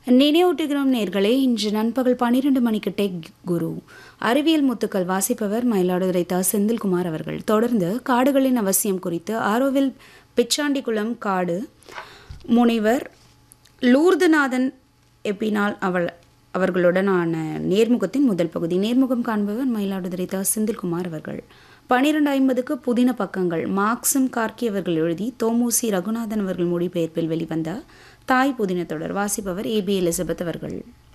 நினைவூட்டுகிறோம் நேர்களே இன்று நண்பகல் பன்னிரண்டு மணிக்கு டெக் குரு அறிவியல் முத்துக்கள் வாசிப்பவர் மயிலாடுதுறை த செந்தில்குமார் அவர்கள் தொடர்ந்து காடுகளின் அவசியம் குறித்து ஆரோவில் பிச்சாண்டிக்குளம் காடு முனைவர் லூர்துநாதன் எப்பினால் அவள் அவர்களுடனான நேர்முகத்தின் முதல் பகுதி நேர்முகம் காண்பவர் மயிலாடுதுறை த செந்தில்குமார் அவர்கள் பனிரெண்டு ஐம்பதுக்கு புதின பக்கங்கள் மார்க்சும் கார்கி அவர்கள் எழுதி தோமூசி ரகுநாதன் அவர்கள் மொழிபெயர்ப்பில் வெளிவந்த தாய் புதின தொடர் வாசிப்பவர் ஏபி எலிசபெத் அவர்கள்